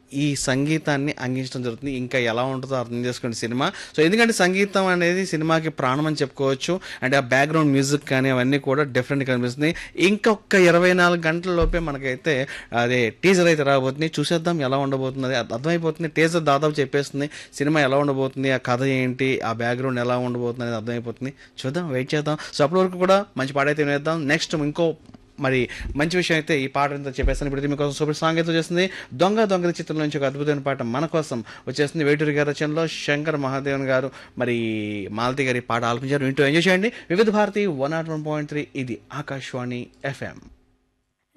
ఈ సంగీతాన్ని అందించడం జరుగుతుంది ఇంకా ఎలా ఉంటుందో అర్థం చేసుకోండి సినిమా సో ఎందుకంటే సంగీతం అనేది సినిమాకి ప్రాణం అని చెప్పుకోవచ్చు అండ్ ఆ బ్యాక్గ్రౌండ్ మ్యూజిక్ కానీ అవన్నీ కూడా డిఫరెంట్ కనిపిస్తుంది ఇంకొక ఇరవై నాలుగు గంటల లోపే మనకైతే అదే టీజర్ అయితే రాబోతుంది చూసేద్దాం ఎలా ఉండబోతుంది అది అర్థమైపోతుంది టీజర్ దాదాపు చెప్పేస్తుంది సినిమా ఎలా ఉండబోతుంది ఆ కథ ఏంటి ఆ బ్యాక్గ్రౌండ్ ఎలా ఉండబోతుంది అనేది అర్థమైపోతుంది చూద్దాం వెయిట్ చేద్దాం సో అప్పటి వరకు కూడా మంచి పాట అయితే వినేద్దాం నెక్స్ట్ ఇంకో మరి మంచి విషయం అయితే ఈ పాట ఎంతో చెప్పేస్తాను ఇప్పుడు మీకోసం సూపర్ సాంగ్ అయితే చేస్తుంది దొంగ దొంగ చిత్రం నుంచి ఒక అద్భుతమైన పాట మన కోసం వచ్చేస్తుంది వేటూరి గారి రచనలో శంకర్ మహాదేవన్ గారు మరి మాలతి గారి పాట ఆలపించారు వింటూ ఎంజాయ్ చేయండి Vividh Bharati one nought one point three ఇది ఆకాశవాణి ఎఫ్ఎం